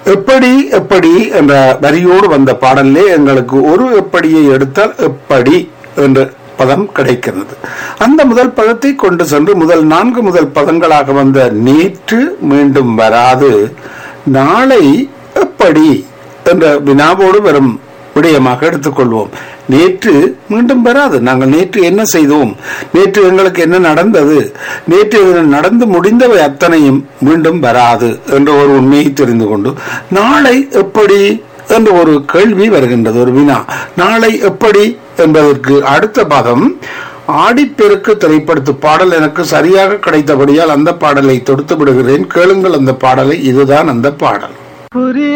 எப்படி எப்படி என்ற வரியோடு வந்த பாடலிலே எங்களுக்கு ஒரு எப்படியை எடுத்தால் எப்படி என்ற பதம் கிடைக்கிறது அந்த முதல் பதத்தை கொண்டு சென்று முதல் நான்கு முதல் பதங்களாக வந்த நேற்று மீண்டும் வராது நாளை எப்படி என்ற வினாவோடு வரும் விடயமாக எடுத்துக்கொள்வோம் நேற்று மீண்டும் வராது நாங்கள் நேற்று என்ன செய்தோம் நேற்று எங்களுக்கு என்ன நடந்தது நேற்று இது நடந்து முடிந்தவை அத்தனையும் மீண்டும் வராது என்ற ஒரு உண்மையை தெரிந்து கொண்டு நாளை எப்படி என்ற ஒரு கேள்வி வருகின்றது ஒரு வினா நாளை எப்படி என்பதற்கு அடுத்த பதம் ஆடிப்பெருக்கு திரைப்படத்து பாடல் எனக்கு சரியாக கிடைத்தபடியால் அந்த பாடலை தொடுத்து விடுகிறேன் கேளுங்கள் அந்த பாடலை இதுதான் அந்த பாடல் புரிய